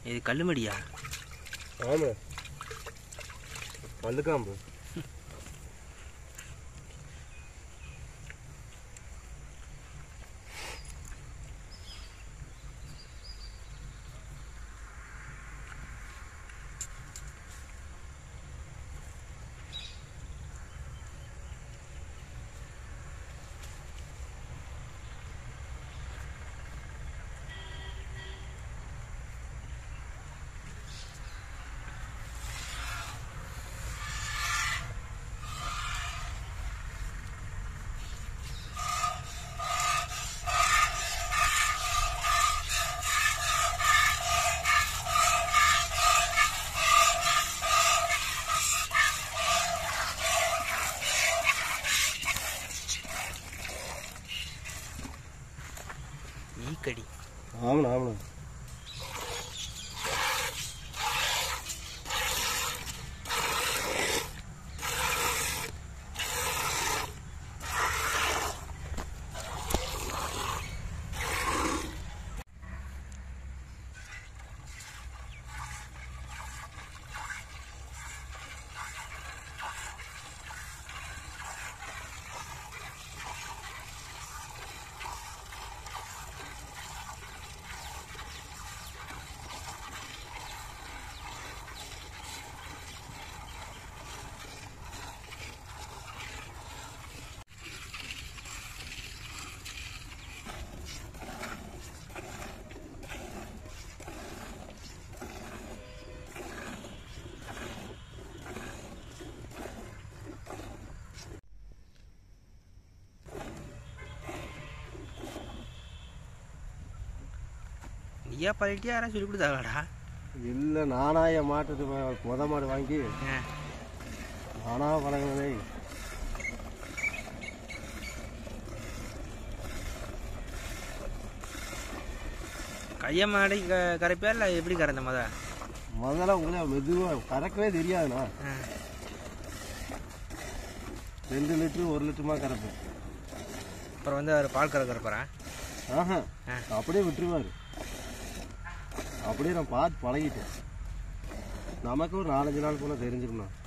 இது கல்லுமடியா ஆமாம் கல்லுக்காம்பு ஈக்கடி ஆமாண்ணா ஆமாண்ணா நீயா பழகிட்டியா யாராவது சொல்லி கொடுத்தாங்கடா இல்லை நானா என் மாட்டுக்கு மொ- முத மாடு வாங்கி ஆ நானா பழகினதே கைய மாடி க கரைப்பியா இல்லை எப்படி கறந்த முத முதல்ல உங்களே மெதுவாக கறக்கவே தெரியாதுண்ணா ஆ ரெண்டு லிட்டரு ஒரு லிட்டருமா கறப்பேன் அப்புறம் வந்து அவர் பால் கறக்கிற போகிறேன் ஆஹா ஆ. அப்படியே விட்டுருவாரு அப்படியே நான் பார்த்து பழகிட்டேன் நமக்கு ஒரு நாலஞ்சு நாள் போனால் தெரிஞ்சிரும்ண்ணா